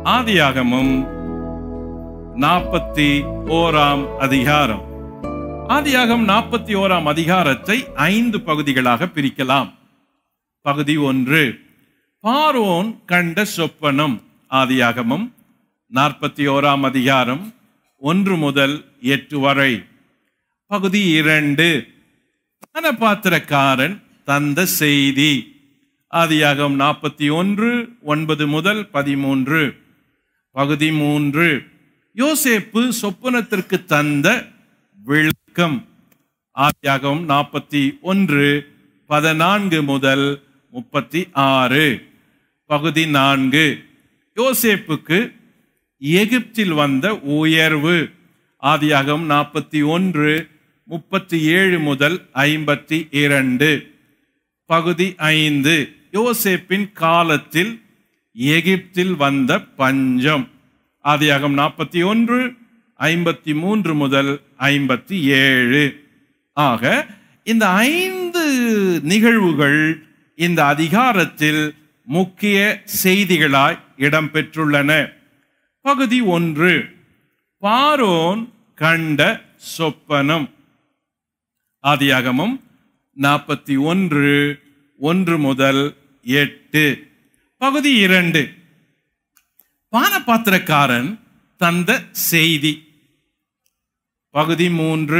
ஆதியாகமும் நாற்பத்தி ஓராம் அதிகாரம் ஆதியாகம் நாற்பத்தி ஓராம் அதிகாரத்தை ஐந்து பகுதிகளாக பிரிக்கலாம் பகுதி ஒன்று பார்வோன் கண்ட சொப்பனம் ஆதியாகமம் நாற்பத்தி ஓராம் அதிகாரம் ஒன்று முதல் எட்டு வரை பகுதி இரண்டு பாத்திரக்காரன் தந்த செய்தி ஆதியாகம் நாற்பத்தி ஒன்று ஒன்பது முதல் பதிமூன்று பகுதி மூன்று யோசேப்பு சொப்பனத்திற்கு தந்த விளக்கம் ஆதியாகம் நாற்பத்தி ஒன்று பதினான்கு முதல் முப்பத்தி ஆறு பகுதி நான்கு யோசேப்புக்கு எகிப்தில் வந்த உயர்வு ஆதியாகம் நாற்பத்தி ஒன்று முப்பத்தி ஏழு முதல் ஐம்பத்தி இரண்டு பகுதி ஐந்து யோசேப்பின் காலத்தில் எகிப்தில் வந்த பஞ்சம் ஆதியாகம் நாற்பத்தி ஒன்று ஐம்பத்தி மூன்று முதல் ஐம்பத்தி ஏழு ஆக இந்த ஐந்து நிகழ்வுகள் இந்த அதிகாரத்தில் முக்கிய செய்திகளாய் இடம்பெற்றுள்ளன பகுதி ஒன்று பாரோன் கண்ட சொப்பனம் ஆதியாகமம் நாற்பத்தி ஒன்று ஒன்று முதல் எட்டு பகுதி இரண்டு பானபாத்திரக்காரன் தந்த செய்தி பகுதி மூன்று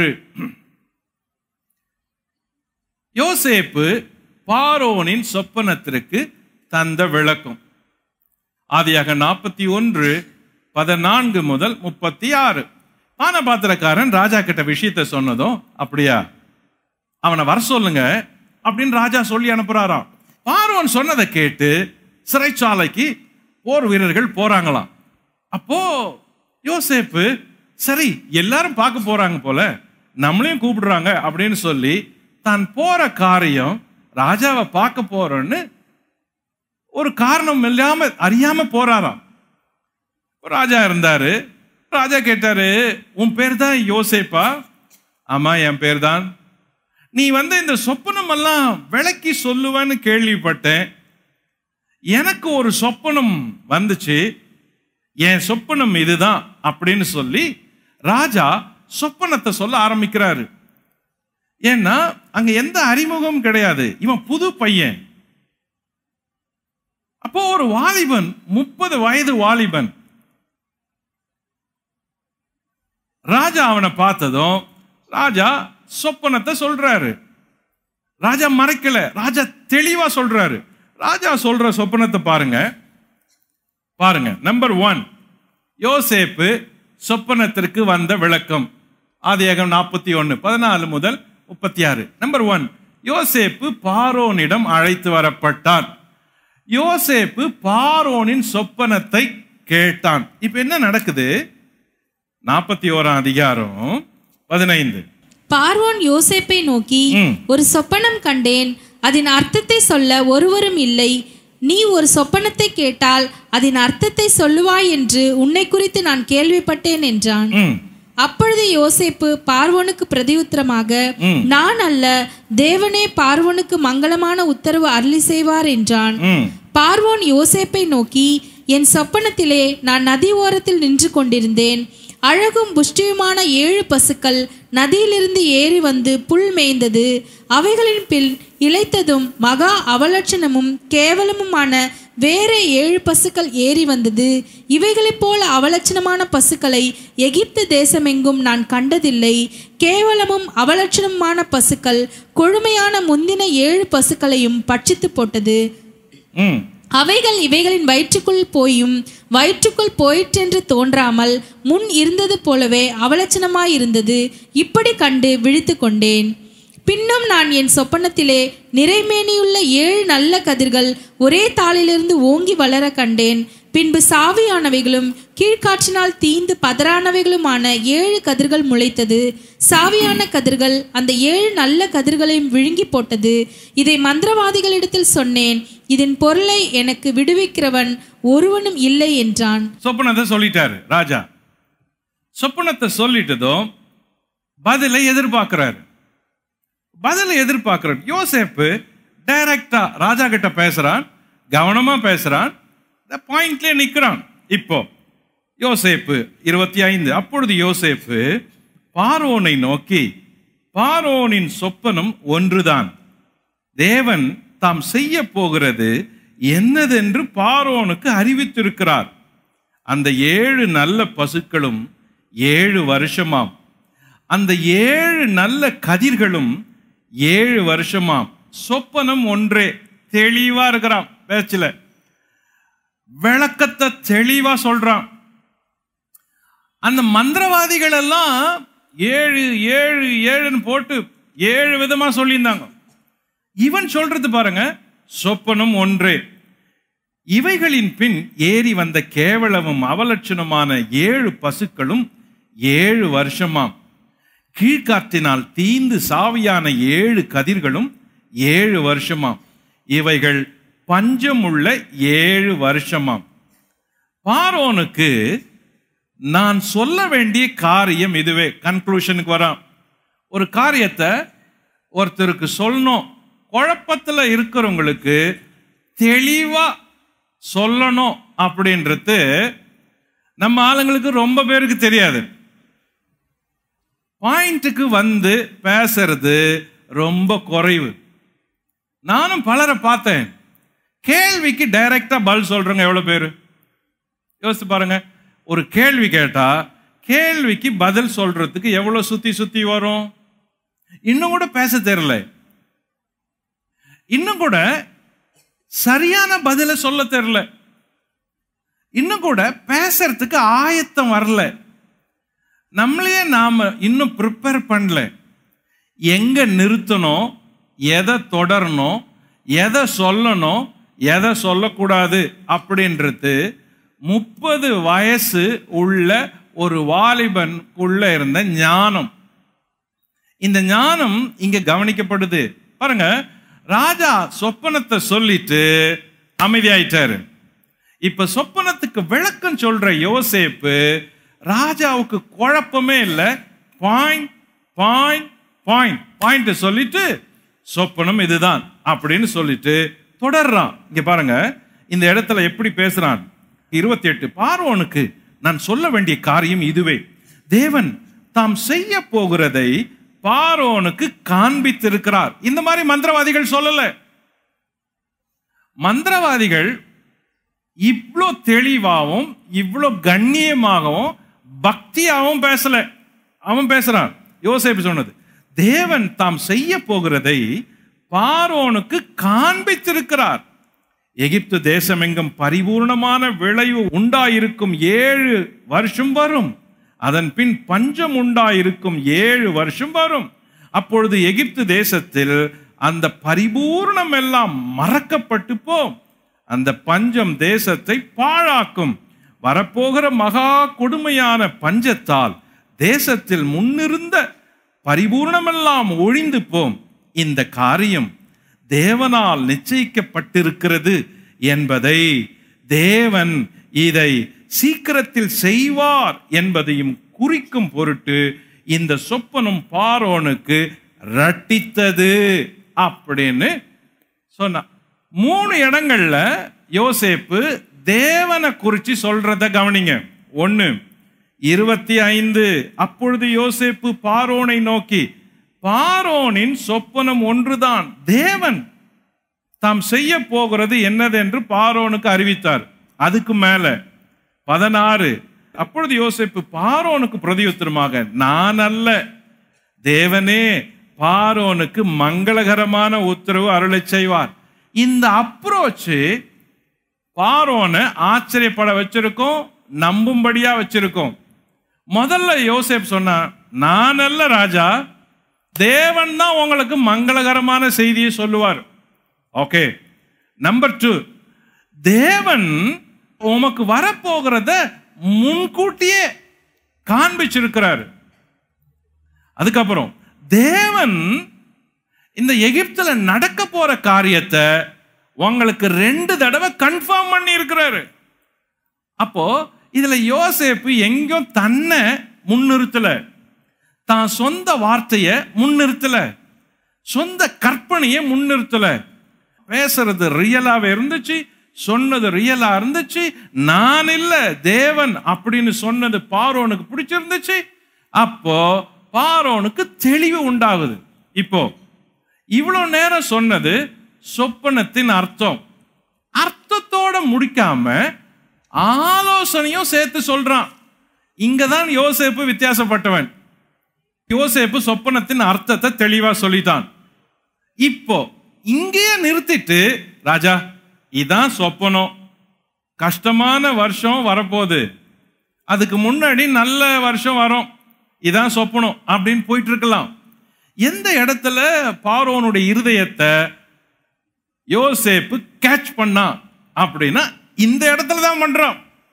யோசேப்பு பாரோனின் சொப்பனத்திற்கு தந்த விளக்கம் ஆதியாக நாற்பத்தி ஒன்று பதினான்கு முதல் முப்பத்தி ஆறு பானபாத்திரக்காரன் ராஜா கிட்ட விஷயத்த சொன்னதும் அப்படியா அவனை வர சொல்லுங்க அப்படின்னு ராஜா சொல்லி அனுப்புறாராம் பார்வன் சொன்னதை கேட்டு சிறைச்சாலைக்கு போர் வீரர்கள் போறாங்களாம் அப்போ யோசேப்பு சரி எல்லாரும் பார்க்க போறாங்க போல நம்மளையும் கூப்பிடுறாங்க அப்படின்னு சொல்லி தான் போற காரியம் ராஜாவை பார்க்க போறோன்னு ஒரு காரணம் இல்லாம அறியாம போறாராம் ராஜா இருந்தாரு ராஜா கேட்டாரு உன் பேர் தான் யோசேப்பா ஆமா என் பேர் தான் நீ வந்து இந்த சொப்பனம் எல்லாம் விளக்கி சொல்லுவேன்னு கேள்விப்பட்டேன் எனக்கு ஒரு சொப்பனம் வந்துச்சு என் சொப்பனம் இதுதான் அப்படின்னு சொல்லி ராஜா சொப்பனத்தை சொல்ல ஆரம்பிக்கிறாரு ஏன்னா அங்க எந்த அறிமுகம் கிடையாது இவன் புது பையன் அப்போ ஒரு வாலிபன் முப்பது வயது வாலிபன் ராஜா அவனை பார்த்ததும் ராஜா சொப்பனத்தை சொல்றாரு ராஜா மறைக்கல ராஜா தெளிவா சொல்றாரு ராஜா சொல்ற சொப்பனத்தை பாருங்க பாருங்க நம்பர் ஒன் யோசேப்பு சொப்பனத்திற்கு வந்த விளக்கம் ஆதியாகம் நாற்பத்தி ஒன்னு பதினாலு முதல் முப்பத்தி ஆறு நம்பர் ஒன் யோசேப்பு பாரோனிடம் அழைத்து வரப்பட்டான் யோசேப்பு பாரோனின் சொப்பனத்தை கேட்டான் இப்ப என்ன நடக்குது நாற்பத்தி ஓராம் அதிகாரம் பதினைந்து பார்வோன் யோசேப்பை நோக்கி ம். ஒரு சொப்பனம் கண்டேன் அதன் அர்த்தத்தை சொல்ல ஒருவரும் இல்லை நீ ஒரு சொப்பனத்தை கேட்டால் அதன் அர்த்தத்தை சொல்லுவாய் என்று உன்னை குறித்து நான் கேள்விப்பட்டேன் என்றான் ம் அப்பொழுது யோசேப்பு பார்வோனுக்கு பிரதியுத்தரமாக ம். நான் அல்ல தேவனே பார்வோனுக்கு மங்களமான உத்தரவு அருளி செய்வார் என்றான் ம் பார்வோன் யோசேப்பை நோக்கி என் சொப்பனத்திலே நான் நதி ஓரத்தில் நின்று கொண்டிருந்தேன் அழகும் புஷ்டியுமான ஏழு பசுக்கள் நதியிலிருந்து ஏறி வந்து புல் மேய்ந்தது அவைகளின் பின் இளைத்ததும் மகா அவலட்சணமும் கேவலமுமான வேற ஏழு பசுக்கள் ஏறி வந்தது இவைகளைப் போல அவலட்சணமான பசுக்களை எகிப்து தேசமெங்கும் நான் கண்டதில்லை கேவலமும் அவலட்சணமான பசுக்கள் கொழுமையான முந்தின ஏழு பசுக்களையும் பட்சித்து போட்டது ம் அவைகள் இவைகளின் வயிற்றுக்குள் போயும் வயிற்றுக்குள் போயிற்றென்று தோன்றாமல் முன் இருந்தது போலவே அவலட்சணமாயிருந்தது இப்படி கண்டு விழித்து கொண்டேன் பின்னும் நான் என் சொப்பனத்திலே நிறைமேனியுள்ள ஏழு நல்ல கதிர்கள் ஒரே தாளிலிருந்து ஓங்கி வளர கண்டேன் பின்பு சாவியானவைகளும் கீழ்காற்றினால் தீந்து பதறானவைகளுமான ஏழு கதிர்கள் முளைத்தது சாவியான கதிர்கள் அந்த ஏழு நல்ல கதிர்களையும் விழுங்கி போட்டது இதை மந்திரவாதிகளிடத்தில் சொன்னேன் இதன் பொருளை எனக்கு விடுவிக்கிறவன் ஒருவனும் இல்லை என்றான் சொப்பனத்தை சொல்லிட்டாரு ராஜா சொப்பனத்தை சொல்லிட்டதும் பதிலை எதிர்பார்க்கிறாரு பதிலை எதிர்பார்க்கிறார் யோசேப்பு டைரக்டா ராஜா கிட்ட பேசுறான் கவனமா பேசுறான் இந்த பாயிண்ட்லயே நிக்கிறான் இப்போ யோசேப்பு இருபத்தி ஐந்து அப்பொழுது யோசேப்பு பார்வோனை நோக்கி பார்வோனின் சொப்பனம் ஒன்றுதான் தேவன் தாம் செய்ய போகிறது என்னதென்று பார்வோனுக்கு அறிவித்திருக்கிறார் அந்த ஏழு நல்ல பசுக்களும் ஏழு வருஷமாம் அந்த ஏழு நல்ல கதிர்களும் ஏழு வருஷமாம் சொப்பனம் ஒன்றே தெளிவா இருக்கிறான் பேச்சில் விளக்கத்தை தெளிவா சொல்றான் அந்த மந்திரவாதிகள் எல்லாம் ஏழு ஏழு ஏழுன்னு போட்டு ஏழு விதமா சொல்லியிருந்தாங்க இவன் சொல்றது பாருங்க சொப்பனம் ஒன்றே இவைகளின் பின் ஏறி வந்த கேவலமும் அவலட்சணமான ஏழு பசுக்களும் ஏழு வருஷமாம் கீழ்காற்றினால் தீந்து சாவியான ஏழு கதிர்களும் ஏழு வருஷமாம் இவைகள் பஞ்சமுள்ள ஏழு வருஷமாம் பார்வோனுக்கு நான் சொல்ல வேண்டிய காரியம் இதுவே கன்க்ளூஷனுக்கு வரான் ஒரு காரியத்தை ஒருத்தருக்கு சொல்லணும் குழப்பத்தில் இருக்கிறவங்களுக்கு தெளிவா சொல்லணும் அப்படின்றது நம்ம ஆளுங்களுக்கு ரொம்ப பேருக்கு தெரியாது பாயிண்ட்டுக்கு வந்து பேசுறது ரொம்ப குறைவு நானும் பலரை பார்த்தேன் கேள்விக்கு டைரக்டா பதில் சொல்றவங்க எவ்வளவு பேர் யோசிச்சு பாருங்க ஒரு கேள்வி கேட்டா கேள்விக்கு பதில் சொல்றதுக்கு எவ்வளவு சுத்தி சுத்தி வரும் இன்னும் கூட பேச தெரியல இன்னும் கூட சரியான பதில சொல்ல தெரியல இன்னும் கூட பேசுறதுக்கு ஆயத்தம் வரல நம்மளையே நாம இன்னும் ப்ரிப்பேர் பண்ணல எங்க நிறுத்தணும் எதை தொடரணும் எதை சொல்லணும் எதை சொல்லக்கூடாது அப்படின்றது முப்பது வயசு உள்ள ஒரு வாலிபனுக்குள்ள இருந்த ஞானம் இந்த ஞானம் இங்க கவனிக்கப்படுது பாருங்க ராஜா சொப்பனத்தை சொல்லிட்டு அமைதியாயிட்டாரு இப்ப சொப்பனத்துக்கு விளக்கம் சொல்ற யோசேப்பு ராஜாவுக்கு குழப்பமே இல்லை பாயிண்ட் பாயிண்ட் பாயிண்ட் பாயிண்ட் சொல்லிட்டு சொப்பனம் இதுதான் அப்படின்னு சொல்லிட்டு தொடர்றான் இங்க பாருங்க இந்த இடத்துல எப்படி பேசுறான் இருபத்தி எட்டு பார்வோனுக்கு நான் சொல்ல வேண்டிய காரியம் இதுவே தேவன் தாம் செய்ய போகிறதை பார்வோனுக்கு காண்பித்திருக்கிறார் இந்த மாதிரி மந்திரவாதிகள் சொல்லல மந்திரவாதிகள் இவ்வளோ தெளிவாகவும் இவ்வளோ கண்ணியமாகவும் பக்தியாகவும் பேசல அவன் பேசுறான் யோசேப்பு சொன்னது தேவன் தாம் செய்ய போகிறதை பார்வோனுக்கு காண்பித்திருக்கிறார் எகிப்து தேசமெங்கும் பரிபூர்ணமான விளைவு உண்டாயிருக்கும் ஏழு வருஷம் வரும் அதன் பின் பஞ்சம் உண்டாயிருக்கும் ஏழு வருஷம் வரும் அப்பொழுது எகிப்து தேசத்தில் அந்த பரிபூர்ணம் எல்லாம் மறக்கப்பட்டு போம் அந்த பஞ்சம் தேசத்தை பாழாக்கும் வரப்போகிற மகா கொடுமையான பஞ்சத்தால் தேசத்தில் முன்னிருந்த பரிபூர்ணமெல்லாம் ஒழிந்து போம் இந்த காரியம் தேவனால் நிச்சயிக்கப்பட்டிருக்கிறது என்பதை தேவன் இதை சீக்கிரத்தில் செய்வார் என்பதையும் குறிக்கும் பொருட்டு இந்த சொப்பனம் பாரோனுக்கு ரட்டித்தது அப்படின்னு சொன்னான் மூணு இடங்கள்ல யோசேப்பு தேவனை குறிச்சு சொல்றத கவனிங்க ஒன்னு இருபத்தி ஐந்து அப்பொழுது யோசேப்பு பாரோனை நோக்கி பாரோனின் சொப்பனம் ஒன்றுதான் தேவன் தாம் செய்ய போகிறது என்னதென்று பாரோனுக்கு அறிவித்தார் அதுக்கு மேல பதினாறு அப்பொழுது யோசேப்பு பாரோனுக்கு பிரதியுத்தரமாக நான் அல்ல தேவனே பாரோனுக்கு மங்களகரமான உத்தரவு அருளச் செய்வார் இந்த அப்ரோச் பாரோனை ஆச்சரியப்பட வச்சிருக்கோம் நம்பும்படியா வச்சிருக்கோம் முதல்ல யோசேப் சொன்னா நான் அல்ல ராஜா தேவன் தான் உங்களுக்கு மங்களகரமான செய்தியை சொல்லுவார் ஓகே நம்பர் டூ தேவன் உமக்கு வரப்போகிறத முன்கூட்டியே காண்பிச்சிருக்கிறார் அதுக்கப்புறம் தேவன் இந்த எகிப்துல நடக்க போற காரியத்தை உங்களுக்கு ரெண்டு தடவை கன்ஃபார்ம் பண்ணி இருக்கிறாரு அப்போ இதுல யோசேப்பு எங்கேயும் தன்னை முன்னிறுத்தல தான் சொந்த வார்த்தையை முன்னிறுத்தல சொந்த கற்பனையை முன்னிறுத்தல பேசுறது ரியலாவே இருந்துச்சு சொன்னது ரியலா இருந்துச்சு நான் இல்ல தேவன் அப்படின்னு சொன்னது பார்வோனுக்கு பிடிச்சிருந்துச்சு அப்போ பார்வோனுக்கு தெளிவு உண்டாகுது இப்போ இவ்வளவு நேரம் சொன்னது சொப்பனத்தின் அர்த்தம் அர்த்தத்தோட முடிக்காம ஆலோசனையும் சேர்த்து சொல்றான் இங்கதான் யோசேப்பு வித்தியாசப்பட்டவன் யோசேப்பு சொப்பனத்தின் அர்த்தத்தை தெளிவா சொல்லிட்டான் இப்போ இங்கேயே நிறுத்திட்டு ராஜா இதான் சொப்பனம் கஷ்டமான வருஷம் வரப்போகுது அதுக்கு முன்னாடி நல்ல வருஷம் வரும் இதான் சொப்பனம் அப்படின்னு போயிட்டு இருக்கலாம் எந்த இடத்துல பார்வோனுடைய இருதயத்தை யோசேப்பு கேட்ச் பண்ணான் அப்படின்னா இந்த இடத்துல தான் பண்றான்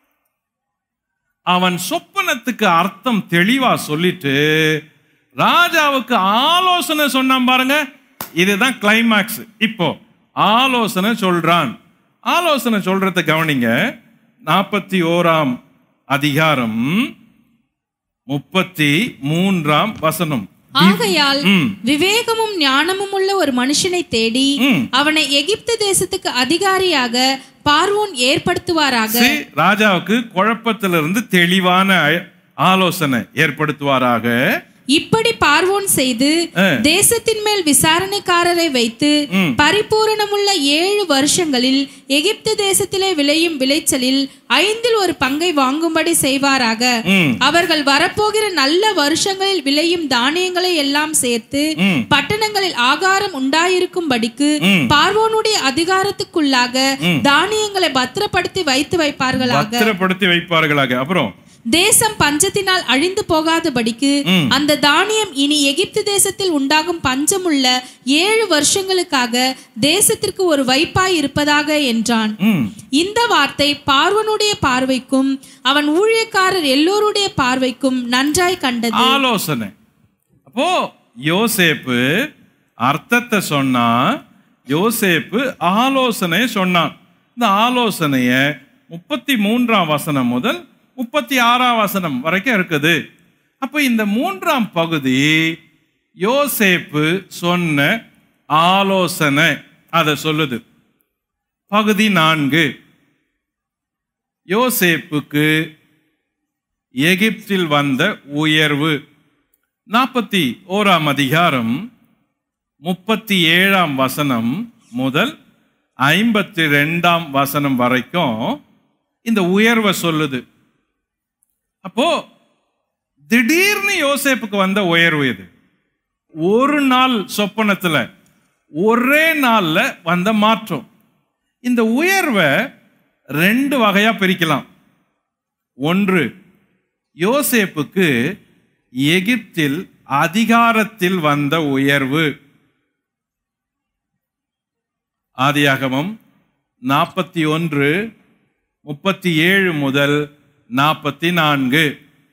அவன் சொப்பனத்துக்கு அர்த்தம் தெளிவா சொல்லிட்டு ராஜாவுக்கு ஆலோசனை சொன்னான் பாருங்க இதுதான் கிளைமாக்ஸ் இப்போ ஆலோசனை சொல்றான் ஆலோசனை சொல்றத கவனிங்க நாற்பத்தி ஓராம் அதிகாரம் முப்பத்தி மூன்றாம் வசனம் ஆகையால் ம். விவேகமும் ஞானமும் உள்ள ஒரு மனுஷனை தேடி ம். அவனை எகிப்து தேசத்துக்கு அதிகாரியாக பார்வோன் ஏற்படுத்துவாராக See, ராஜாவுக்கு குழப்பத்திலிருந்து தெளிவான ஆலோசனை ஏற்படுத்துவாராக இப்படி பார்வோன் செய்து தேசத்தின் மேல் விசாரணைக்காரரை வைத்து ம். பரிபூரணமுள்ள ஏழு வருஷங்களில் எகிப்து தேசத்திலே விளையும் விளைச்சலில் ஐந்தில் ஒரு பங்கை வாங்கும்படி செய்வாராக ம், அவர்கள் வரப்போகிற நல்ல வருஷங்களில் விளையும் தானியங்களை எல்லாம் சேர்த்து ம், பட்டணங்களில் ஆகாரம் உண்டாயிருக்கும்படிக்கு ம். பார்வோனுடைய அதிகாரத்துக்குள்ளாக தானியங்களை பத்திரப்படுத்தி வைத்து வைப்பார்களாக பத்திரப்படுத்தி வைப்பார்களாக அப்புறம் தேசம் பஞ்சத்தினால் அழிந்து போகாதபடிக்கு ம். அந்த தானியம் இனி எகிப்து தேசத்தில் உண்டாகும் பஞ்சமுள்ள ஏழு வருஷங்களுக்காக தேசத்திற்கு ஒரு வைப்பாய் இருப்பதாக என்றான் ம், இந்த வார்த்தை பார்வனுடைய பார்வைக்கும் அவன் ஊழியக்காரர் எல்லோருடைய பார்வைக்கும் நன்றாய் கண்டது ஆலோசனை அப்போ யோசேப்பு அர்த்தத்தை சொன்னா யோசேப்பு ஆலோசனை சொன்னான் இந்த ஆலோசனைய முப்பத்தி மூன்றாம் வசனம் முதல் முப்பத்தி ஆறாம் வசனம் வரைக்கும் இருக்குது அப்போ இந்த மூன்றாம் பகுதி யோசேப்பு சொன்ன ஆலோசனை அதை சொல்லுது பகுதி நான்கு யோசேப்புக்கு எகிப்தில் வந்த உயர்வு நாற்பத்தி ஓராம் அதிகாரம் முப்பத்தி ஏழாம் வசனம் முதல் ஐம்பத்தி ரெண்டாம் வசனம் வரைக்கும் இந்த உயர்வை சொல்லுது அப்போ திடீர்னு யோசேப்புக்கு வந்த உயர்வு இது ஒரு நாள் சொப்பனத்துல ஒரே நாள்ல வந்த மாற்றம் இந்த உயர்வை ரெண்டு வகையா பிரிக்கலாம் ஒன்று யோசேப்புக்கு எகிப்தில் அதிகாரத்தில் வந்த உயர்வு ஆதியாகமம் நாற்பத்தி ஒன்று முப்பத்தி ஏழு முதல் நாற்பத்தி நான்கு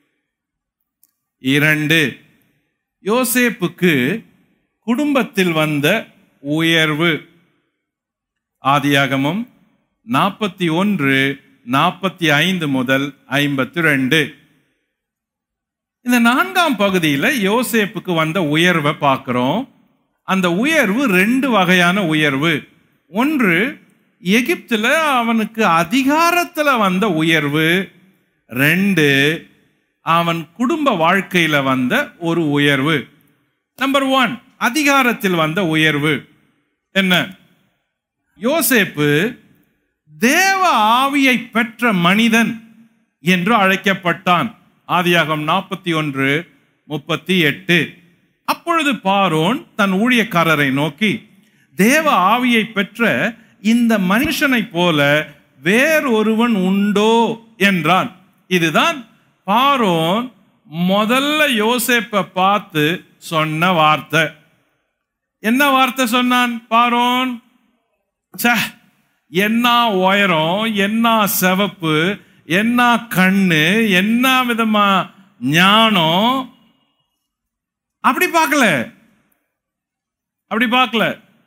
இரண்டு யோசேப்புக்கு குடும்பத்தில் வந்த உயர்வு ஆதியாகமம் நாற்பத்தி ஒன்று நாற்பத்தி ஐந்து முதல் ஐம்பத்தி ரெண்டு இந்த நான்காம் பகுதியில் யோசேப்புக்கு வந்த உயர்வை பார்க்கிறோம் அந்த உயர்வு ரெண்டு வகையான உயர்வு ஒன்று எகிப்துல அவனுக்கு அதிகாரத்துல வந்த உயர்வு ரெண்டு அவன் குடும்ப வாழ்க்கையில வந்த ஒரு உயர்வு நம்பர் ஒன் அதிகாரத்தில் வந்த உயர்வு என்ன யோசேப்பு தேவ ஆவியை பெற்ற மனிதன் என்று அழைக்கப்பட்டான் ஆதியாகம் நாற்பத்தி ஒன்று முப்பத்தி எட்டு அப்பொழுது பாரோன் தன் ஊழியக்காரரை நோக்கி தேவ ஆவியை பெற்ற இந்த மனுஷனைப் போல வேறொருவன் உண்டோ என்றான் இதுதான் பாரோன் முதல்ல யோசேப்பை பார்த்து சொன்ன வார்த்தை என்ன வார்த்தை சொன்னான் பாரோன் ச்சே என்ன உயரம் என்ன சிவப்பு என்ன கண்ணு என்ன விதமா ஞானம் அப்படி பார்க்கல அப்படி பார்க்கல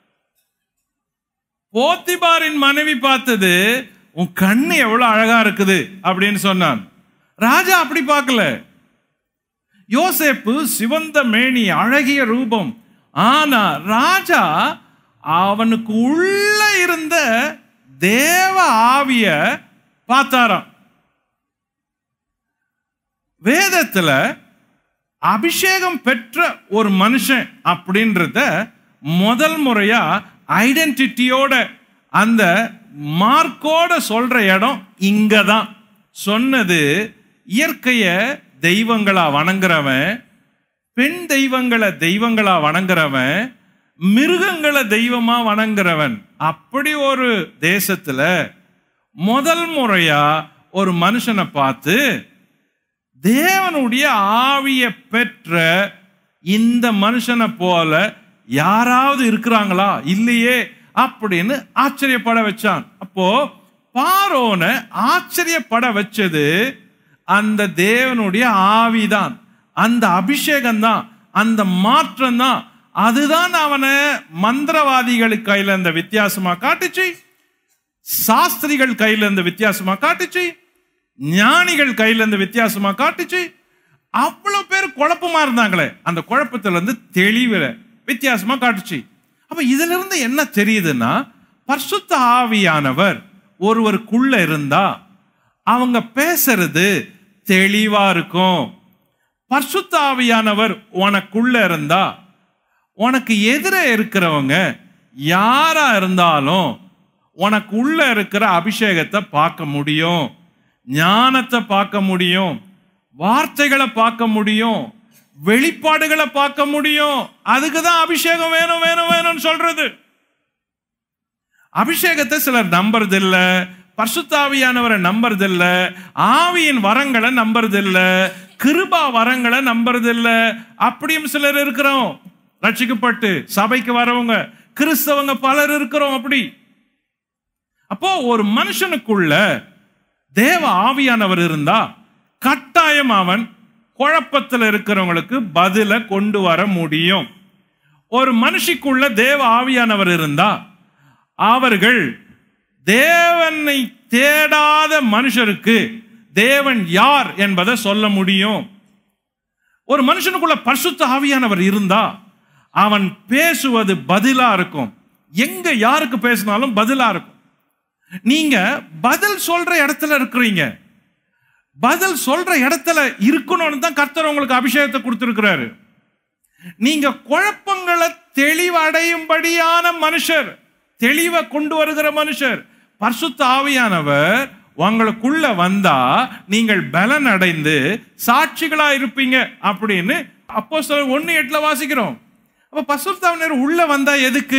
போத்திபாரின் மனைவி பார்த்தது உன் கண்ணு எவ்வளவு அழகா இருக்குது அப்படின்னு சொன்னான் ராஜா அப்படி பார்க்கல யோசேப்பு சிவந்த மேனி அழகிய ரூபம் ஆனா ராஜா அவனுக்கு உள்ள இருந்த தேவ ஆவிய பார்த்தாராம் வேதத்துல அபிஷேகம் பெற்ற ஒரு மனுஷன் அப்படின்றத முதல் முறையா ஐடென்டிட்டியோட அந்த மார்க்கோட சொல்ற இடம் இங்க தான் சொன்னது இயற்கைய தெய்வங்களா வணங்குறவன் பெண் தெய்வங்களை தெய்வங்களா வணங்குறவன் மிருகங்களை தெய்வமா வணங்குறவன் அப்படி ஒரு தேசத்துல முதல் முறையா ஒரு மனுஷனை பார்த்து தேவனுடைய ஆவிய பெற்ற இந்த மனுஷனை போல யாராவது இருக்கிறாங்களா இல்லையே அப்படின்னு ஆச்சரியப்பட வச்சான் அப்போ பாரோனை ஆச்சரியப்பட வச்சது அந்த தேவனுடைய ஆவிதான் அந்த அபிஷேகம் தான் அந்த மாற்றம் தான் அதுதான் அவனை மந்திரவாதிகளுக்கு கையில அந்த வித்தியாசமா காட்டுச்சு சாஸ்திரிகள் கையில இந்த வித்தியாசமா காட்டுச்சு ஞானிகள் கையில இருந்து வித்தியாசமா காட்டுச்சு அவ்வளவு பேர் குழப்பமா இருந்தாங்களே அந்த குழப்பத்துல இருந்து தெளிவுல வித்தியாசமா காட்டுச்சு அப்ப இதுல இருந்து என்ன தெரியுதுன்னா பரிசுத்த ஆவியானவர் ஒருவருக்குள்ள இருந்தா அவங்க பேசுறது தெளிவா இருக்கும் பரிசுத்த ஆவியானவர் உனக்குள்ள இருந்தா உனக்கு எதிர இருக்கிறவங்க யாரா இருந்தாலும் உனக்கு உள்ள இருக்கிற அபிஷேகத்தை பார்க்க முடியும் ஞானத்தை பார்க்க முடியும் வார்த்தைகளை பார்க்க முடியும் வெளிப்பாடுகளை பார்க்க முடியும் அதுக்கு தான் அபிஷேகம் வேணும் வேணும் வேணும்னு சொல்றது அபிஷேகத்தை சிலர் நம்புறதில்ல பர்சுத்தாவியானவரை நம்புறதில்ல ஆவியின் வரங்களை நம்புறதில்ல கிருபா வரங்களை நம்புறதில்ல அப்படியும் சிலர் இருக்கிறோம் ரட்சிக்கப்பட்டு சபைக்கு வரவங்க கிறிஸ்தவங்க பலர் இருக்கிறோம் அப்படி அப்போ ஒரு மனுஷனுக்குள்ள தேவ ஆவியானவர் இருந்தா கட்டாயம் அவன் குழப்பத்தில் இருக்கிறவங்களுக்கு பதில கொண்டு வர முடியும் ஒரு மனுஷிக்குள்ள தேவ ஆவியானவர் இருந்தா அவர்கள் தேவனை தேடாத மனுஷருக்கு தேவன் யார் என்பதை சொல்ல முடியும் ஒரு மனுஷனுக்குள்ள பரிசுத்த ஆவியானவர் இருந்தா அவன் பேசுவது பதிலா இருக்கும் எங்க யாருக்கு பேசினாலும் பதிலா இருக்கும் நீங்க பதில் சொல்ற இடத்துல இருக்கிறீங்க பதில் சொல்ற இடத்துல இருக்கணும்னு தான் கர்த்தர் உங்களுக்கு அபிஷேகத்தை கொடுத்திருக்கிறாரு நீங்க குழப்பங்களை தெளிவடையும்படியான மனுஷர் தெளிவை கொண்டு வருகிற மனுஷர் பரிசுத்த ஆவியானவர் உங்களுக்குள்ள வந்தா நீங்கள் பலன் அடைந்து சாட்சிகளா இருப்பீங்க அப்படின்னு அப்போ ஒன்னு எட்டுல வாசிக்கிறோம் அப்ப பரிசுத்தாவினர் உள்ள வந்தா எதுக்கு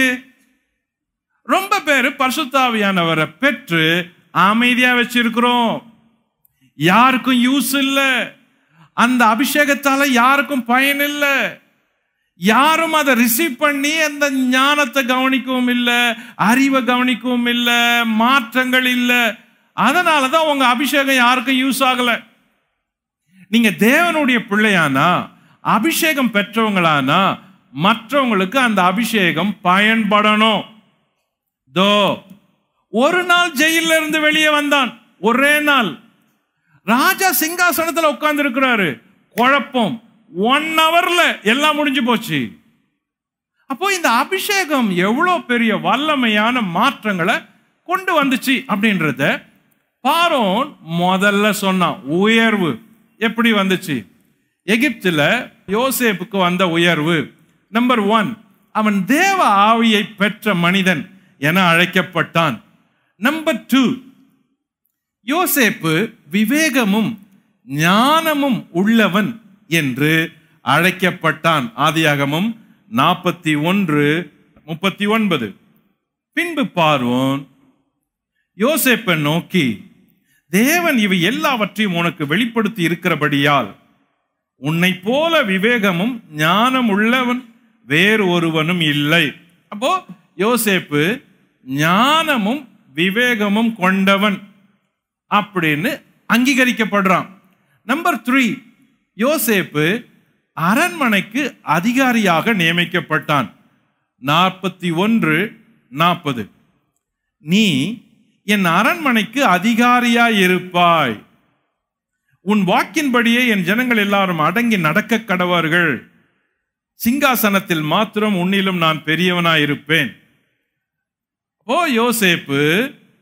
ரொம்ப பேர் பரிசுத்தாவியானவரை பெற்று அமைதியா வச்சிருக்கிறோம் யாருக்கும் யூஸ் இல்ல அந்த அபிஷேகத்தால யாருக்கும் பயன் இல்ல யாரும் அதை ரிசீவ் பண்ணி அந்த ஞானத்தை கவனிக்கவும் இல்ல அறிவை கவனிக்கவும் இல்ல மாற்றங்கள் இல்ல அதனாலதான் உங்க அபிஷேகம் யாருக்கும் யூஸ் ஆகல நீங்க தேவனுடைய பிள்ளையானா அபிஷேகம் பெற்றவங்களானா மற்றவங்களுக்கு அந்த அபிஷேகம் பயன்படணும் தோ ஒரு நாள் ஜெயில இருந்து வெளியே வந்தான் ஒரே நாள் ராஜா சிங்காசனத்துல உட்கார்ந்து இருக்கிறாரு குழப்பம் ஒன் ஹவர்ல எல்லாம் முடிஞ்சு போச்சு அப்போ இந்த அபிஷேகம் எவ்வளவு பெரிய வல்லமையான மாற்றங்களை கொண்டு வந்துச்சு அப்படின்றத பாரோன் முதல்ல சொன்னான் உயர்வு எப்படி வந்துச்சு எகிப்துல யோசேப்புக்கு வந்த உயர்வு நம்பர் ஒன் அவன் தேவ ஆவியை பெற்ற மனிதன் என அழைக்கப்பட்டான் நம்பர் டூ யோசேப்பு விவேகமும் ஞானமும் உள்ளவன் என்று அழைக்கப்பட்டான் ஆதியாகமும் நாற்பத்தி ஒன்று முப்பத்தி ஒன்பது பின்பு பார்வோன் யோசேப்பை நோக்கி தேவன் இவை எல்லாவற்றையும் உனக்கு வெளிப்படுத்தி இருக்கிறபடியால் உன்னை போல விவேகமும் ஞானம் உள்ளவன் வேறு ஒருவனும் இல்லை அப்போ யோசேப்பு ஞானமும் விவேகமும் கொண்டவன் அப்படின்னு அங்கீகரிக்கப்படுறான் நம்பர் த்ரீ யோசேப்பு அரண்மனைக்கு அதிகாரியாக நியமிக்கப்பட்டான் நாற்பத்தி ஒன்று நாற்பது நீ என் அரண்மனைக்கு அதிகாரியாய் இருப்பாய் உன் வாக்கின்படியே என் ஜனங்கள் எல்லாரும் அடங்கி நடக்க கடவார்கள் சிங்காசனத்தில் மாத்திரம் உன்னிலும் நான் பெரியவனாய் இருப்பேன் ஓ யோசேப்பு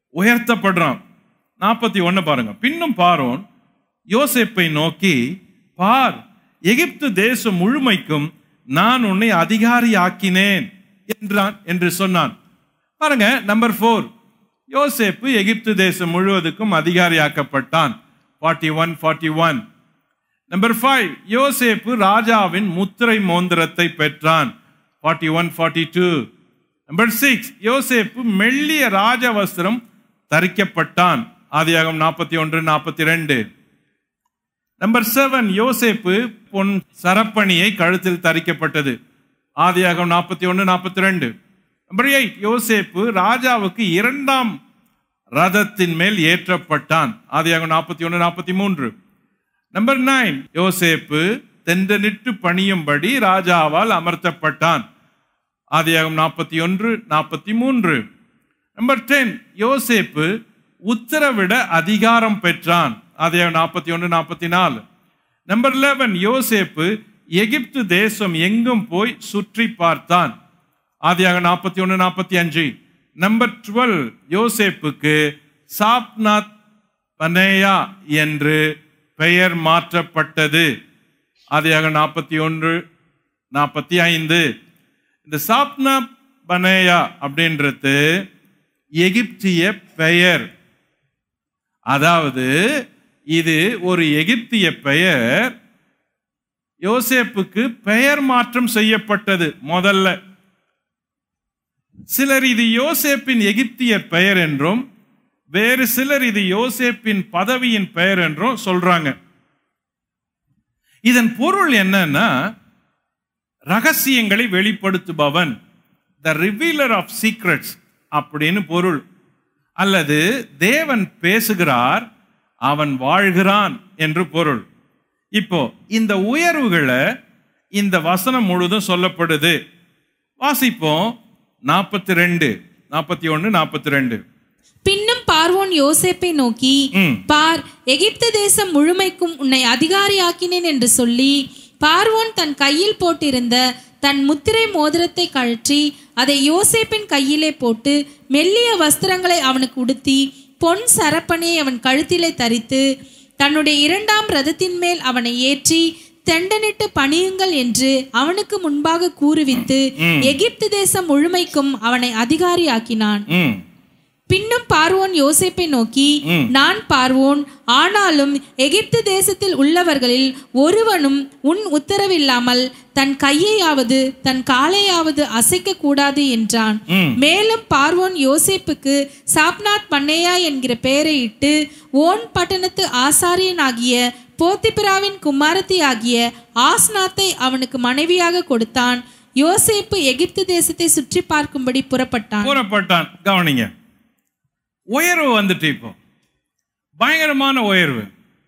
உயர்த்தப்படுறான் நாற்பத்தி ஒன்று பாருங்க பின்னும் பாரோன் யோசேப்பை நோக்கி பார் எகிப்து தேசம் முழுமைக்கும் நான் உன்னை அதிகாரி ஆக்கினேன் என்றான் என்று சொன்னான் பாருங்க நம்பர் ஃபோர் யோசேப்பு எகிப்து தேசம் முழுவதுக்கும் அதிகாரியாக்கப்பட்டான் forty one forty one number five யோசேப்பு ராஜாவின் முத்திரை மோந்திரத்தை பெற்றான் forty one forty two number six யோசேப்பு மெல்லிய ராஜ வஸ்திரம் தரிக்கப்பட்டான் ஆதியாகம் நாற்பத்தி ஒன்று நாற்பத்தி ரெண்டு நம்பர் செவன் யோசேப்பு பொன் சரப்பணியை கழுத்தில் தரிக்கப்பட்டது ஆதியாகம் நாற்பத்தி ஒன்று நாற்பத்தி ரெண்டு நம்பர் எயிட் யோசேப்பு ராஜாவுக்கு இரண்டாம் ரதத்தின் மேல் ஏற்றப்பட்டான் ஆதியாகம் நாற்பத்தி ஒன்று நாற்பத்தி மூன்று நம்பர் நைன் யோசேப்பு தென்றனிட்டு பணியும்படி ராஜாவால் அமர்த்தப்பட்டான் ஆதியாகம் நாற்பத்தி ஒன்று நாற்பத்தி மூன்று நம்பர் டென் யோசேப்பு உத்தரவிட அதிகாரம் பெற்றான் ஆதியாகம் நாற்பத்தி ஒன்று நாற்பத்தி நாலு நம்பர் லெவன் யோசேப்பு எகிப்து தேசம் எங்கும் போய் சுற்றி பார்த்தான் ஆதியாக நாற்பத்தி ஒன்று நாற்பத்தி அஞ்சு நம்பர் டுவெல் யோசேப்புக்கு சாப்நாத் பனேயா என்று பெயர் மாற்றப்பட்டது ஆதியாக நாற்பத்தி ஒன்று நாற்பத்தி ஐந்து இந்த சாப்னா பனேயா அப்படின்றது எகிப்திய பெயர் அதாவது இது ஒரு எகிப்திய பெயர் யோசேப்புக்கு பெயர் மாற்றம் செய்யப்பட்டது முதல்ல சிலர் இது யோசேப்பின் எகிப்திய பெயர் என்றும் வேறு சிலர் இது யோசேப்பின் பதவியின் பெயர் என்றும் சொல்றாங்க இதன் பொருள் என்னன்னா ரகசியங்களை வெளிப்படுத்துபவன் த ரிவீலர் ஆஃப் சீக்ரெட்ஸ் அப்படின்னு பொருள் அல்லது தேவன் பேசுகிறார் அவன் வாழ்கிறான் என்று பொருள் இப்போ இந்த உயர்வுகளை இந்த வசனம் முழுதும் சொல்லப்படுது வாசிப்போம் நாற்பத்தி ரெண்டு நாற்பத்தி ஒன்று நாற்பத்தி ரெண்டு பின்னும் பார்வோன் யோசேப்பை நோக்கி ம். பார் எகிப்து தேசம் முழுமைக்கும் உன்னை அதிகாரியாக்கினேன் என்று சொல்லி பார்வோன் தன் கையில் போட்டிருந்த தன் முத்திரை மோதிரத்தை கழற்றி அதை யோசேப்பின் கையிலே போட்டு மெல்லிய வஸ்திரங்களை அவனுக்கு உடுத்தி பொன் சரப்பணியை அவன் கழுத்திலே தரித்து தன்னுடைய இரண்டாம் ரதத்தின் மேல் அவனை ஏற்றி தெண்டனிட்டு பணியுங்கள் என்று அவனுக்கு முன்பாக கூறுவித்து எகிப்து தேசம் முழுமைக்கும் அவனை அதிகாரியாக்கினான் ம் பின்னும் பார்வோன் யோசேப்பை நோக்கி ம். நான் பார்வோன் ஆனாலும் எகிப்து தேசத்தில் உள்ளவர்களில் ஒருவனும் உன் உத்தரவில்லாமல் தன் கையையாவது தன் காலையாவது அசைக்க கூடாது என்றான் ம் மேலும் பார்வோன் யோசேப்புக்கு சாப்நாத் பண்ணேயா என்கிற பெயரை இட்டு ஓன் பட்டணத்து ஆசாரியனாகிய போத்திபிராவின் குமாரத்தி ஆகிய ஆஸ்நாத்தை அவனுக்கு மனைவியாக கொடுத்தான் யோசேப்பு எகிப்து தேசத்தை சுற்றி பார்க்கும்படி புறப்பட்டான் கூறப்பட்டான் கவனிங்க உயர்வு வந்துட்டு இப்போ பயங்கரமான உயர்வு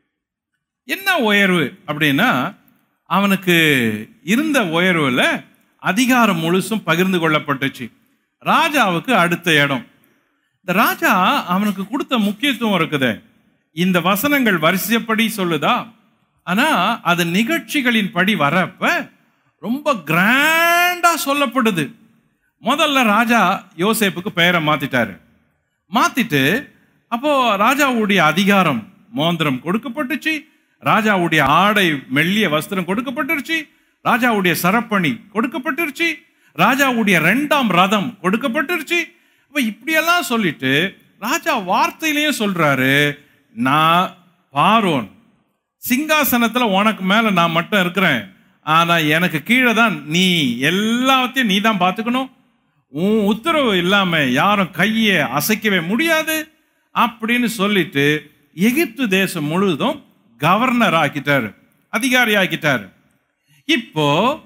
என்ன உயர்வு அப்படின்னா அவனுக்கு இருந்த உயர்வுல அதிகாரம் முழுசும் பகிர்ந்து கொள்ளப்பட்டுச்சு ராஜாவுக்கு அடுத்த இடம் இந்த ராஜா அவனுக்கு கொடுத்த முக்கியத்துவம் இருக்குதே இந்த வசனங்கள் வரிசைப்படி சொல்லுதா ஆனா அது நிகழ்ச்சிகளின் படி வரப்ப ரொம்ப கிராண்டா சொல்லப்படுது முதல்ல ராஜா யோசேப்புக்கு பெயரை மாத்திட்டாரு மாத்திட்டு அப்போ ராஜாவுடைய அதிகாரம் மோந்திரம் கொடுக்கப்பட்டுச்சு ராஜாவுடைய ஆடை மெல்லிய வஸ்திரம் கொடுக்கப்பட்டுருச்சு ராஜாவுடைய சரப்பணி கொடுக்கப்பட்டுருச்சு ராஜாவுடைய ரெண்டாம் ரதம் கொடுக்கப்பட்டுருச்சு அப்ப இப்படியெல்லாம் சொல்லிட்டு ராஜா வார்த்தையிலேயே சொல்றாரு நான் பாரோன் சிங்காசனத்துல உனக்கு மேல நான் மட்டும் இருக்கிறேன் ஆனா எனக்கு கீழே தான் நீ எல்லாத்தையும் நீ தான் பார்த்துக்கணும் உன் உத்தரவு இல்லாம யாரும் கையை அசைக்கவே முடியாது அப்படின்னு சொல்லிட்டு எகிப்து தேசம் முழுவதும் கவர்னர் ஆக்கிட்டாரு அதிகாரி ஆக்கிட்டாரு இப்போ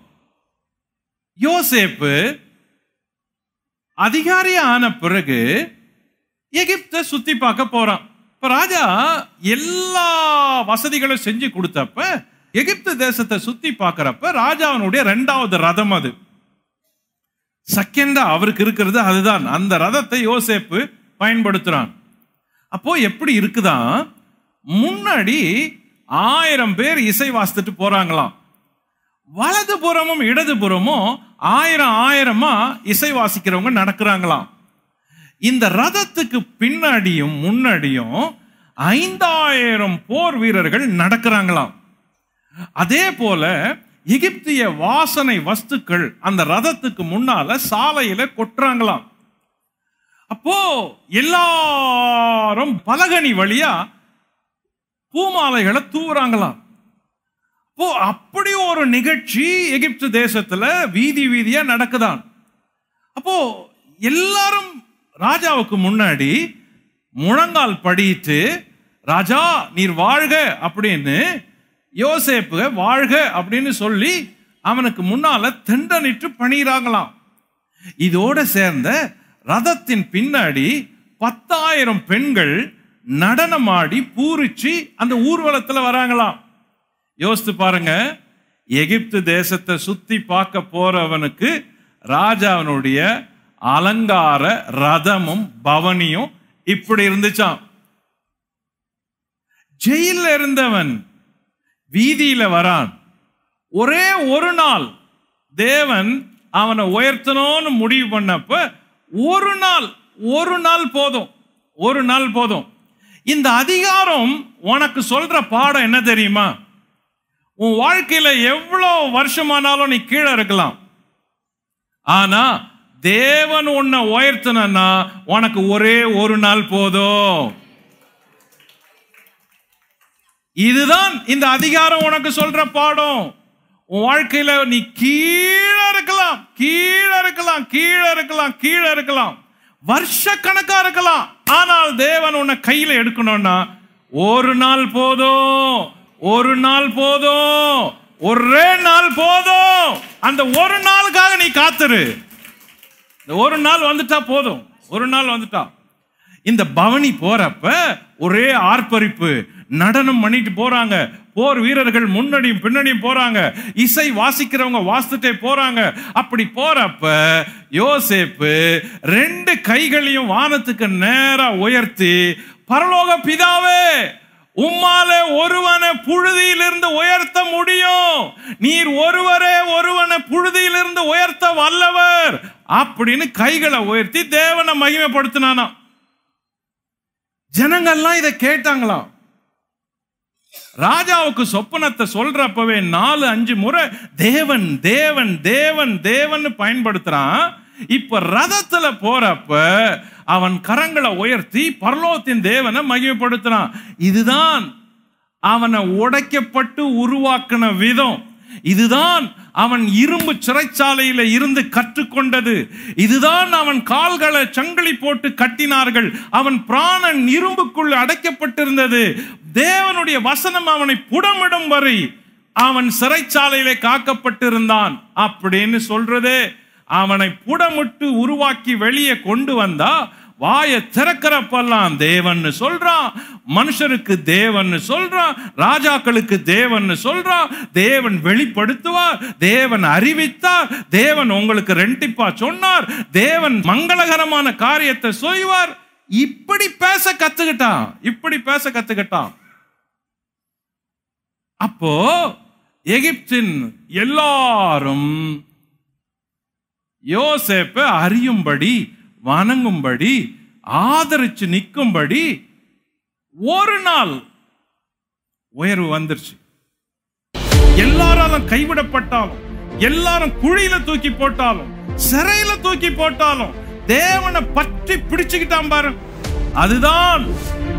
யோசேப்பு அதிகாரி ஆன பிறகு எகிப்தை சுத்தி பார்க்க போறான் இப்ப ராஜா எல்லா வசதிகளும் செஞ்சு கொடுத்தப்ப எகிப்து தேசத்தை சுத்தி பார்க்கறப்ப ராஜாவினுடைய ரெண்டாவது ரதம் அது செகண்டா அவருக்கு இருக்கிறது அதுதான் அந்த ரதத்தை யோசேப்பு பயன்படுத்துறான் அப்போ எப்படி இருக்குதான் முன்னாடி ஆயிரம் பேர் இசை வாசித்துட்டு போறாங்களாம் வலதுபுறமும் இடதுபுறமும் ஆயிரம் ஆயிரமா இசை வாசிக்கிறவங்க நடக்கிறாங்களாம் இந்த ரதத்துக்கு பின்னாடியும் முன்னாடியும் ஐந்தாயிரம் போர் வீரர்கள் நடக்கிறாங்களாம் அதே போல எகிப்திய வாசனை வஸ்துக்கள் அந்த ரதத்துக்கு முன்னால சாலையில கொட்டுறாங்களாம் அப்போ எல்லாரும் பலகனி வழியா பூமாலைகளை தூவுறாங்களாம் அப்போ அப்படி ஒரு நிகழ்ச்சி எகிப்து தேசத்துல வீதி வீதியா நடக்குதான் அப்போ எல்லாரும் ராஜாவுக்கு முன்னாடி முழங்கால் படியிட்டு ராஜா நீர் வாழ்க அப்படின்னு யோசேப்பு வாழ்க அப்படின்னு சொல்லி அவனுக்கு முன்னால தெண்டனிட்டு பணிகிறாங்களாம் இதோட சேர்ந்த ரதத்தின் பின்னாடி பத்தாயிரம் பெண்கள் நடனமாடி பூரிச்சு அந்த ஊர்வலத்துல வராங்களாம் யோசித்து பாருங்க எகிப்து தேசத்தை சுத்தி பார்க்க போறவனுக்கு ராஜாவினுடைய அலங்கார ரதமும் பவனியும் இப்படி இருந்துச்சாம் ஜெயில இருந்தவன் வீதியில வரான் ஒரே ஒரு நாள் தேவன் அவனை உயர்த்தணும்னு முடிவு பண்ணப்ப ஒரு நாள் ஒரு நாள் போதும் ஒரு நாள் போதும் இந்த அதிகாரம் உனக்கு சொல்ற பாடம் என்ன தெரியுமா உன் வாழ்க்கையில எவ்வளவு வருஷமானாலும் நீ கீழே இருக்கலாம் ஆனா தேவன் உன்னை உயர்த்தனா உனக்கு ஒரே ஒரு நாள் போதும் இதுதான் இந்த அதிகாரம் உனக்கு சொல்ற பாடம் உன் வாழ்க்கையில நீ கீழே இருக்கலாம் கீழே இருக்கலாம் கீழே இருக்கலாம் கீழே இருக்கலாம் வருஷ கணக்கா இருக்கலாம் ஆனால் தேவன் உன்னை கையில எடுக்கணும்னா ஒரு நாள் போதும் ஒரு நாள் போதும் ஒரே நாள் போதும் அந்த ஒரு நாளுக்காக நீ காத்துரு இந்த ஒரு நாள் வந்துட்டா போதும் ஒரு நாள் வந்துட்டா இந்த பவனி போறப்ப ஒரே ஆர்ப்பரிப்பு நடனம் பண்ணிட்டு போறாங்க போர் வீரர்கள் முன்னாடியும் பின்னாடியும் போறாங்க இசை வாசிக்கிறவங்க வாசித்துட்டே போறாங்க அப்படி போறப்ப யோசேப்பு ரெண்டு கைகளையும் வானத்துக்கு நேரா உயர்த்தி பரலோக பிதாவே உம்மாலே ஒருவனை புழுதியிலிருந்து உயர்த்த முடியும் நீர் ஒருவரே ஒருவனை புழுதியிலிருந்து உயர்த்த வல்லவர் அப்படின்னு கைகளை உயர்த்தி தேவனை மகிமைப்படுத்தினானா ஜனங்கள்லாம் இதை கேட்டாங்களாம் ராஜாவுக்கு சொப்பனத்தை சொல்றப்பவே நாலு அஞ்சு முறை தேவன் தேவன் தேவன் தேவன் பயன்படுத்துறான் இப்ப ரதத்துல போறப்ப அவன் கரங்களை உயர்த்தி பரலோகத்தின் தேவனை மகிமைப்படுத்துறான் இதுதான் அவனை உடைக்கப்பட்டு உருவாக்கின விதம் இதுதான் அவன் இரும்பு சிறைச்சாலையில இருந்து கற்றுக்கொண்டது இதுதான் அவன் கால்களை சங்கிலி போட்டு கட்டினார்கள் அவன் பிராணன் இரும்புக்குள் அடைக்கப்பட்டிருந்தது தேவனுடைய வசனம் அவனை புடமிடும் வரை அவன் சிறைச்சாலையிலே காக்கப்பட்டிருந்தான் அப்படின்னு சொல்றதே அவனை புடமிட்டு உருவாக்கி வெளியே கொண்டு வந்தா வாயை திறக்கிறப்பெல்லாம் தேவன் சொல்றான் மனுஷருக்கு தேவன் சொல்றான் ராஜாக்களுக்கு தேவன் சொல்றான் தேவன் வெளிப்படுத்துவார் தேவன் அறிவித்தார் தேவன் உங்களுக்கு ரெண்டிப்பா சொன்னார் தேவன் மங்களகரமான காரியத்தை செய்வார் இப்படி பேச கத்துக்கிட்டான் இப்படி பேச கத்துக்கிட்டான் அப்போ எகிப்தின் எல்லாரும் யோசேப்பை அறியும்படி வணங்கும்படி ஆதரிச்சு நிற்கும்படி ஒரு நாள் உயர்வு வந்துருச்சு எல்லாராலும் கைவிடப்பட்டாலும் எல்லாரும் குழியில தூக்கி போட்டாலும் சிறையில தூக்கி போட்டாலும் தேவனை பற்றி பிடிச்சுக்கிட்டான் பாரு அதுதான்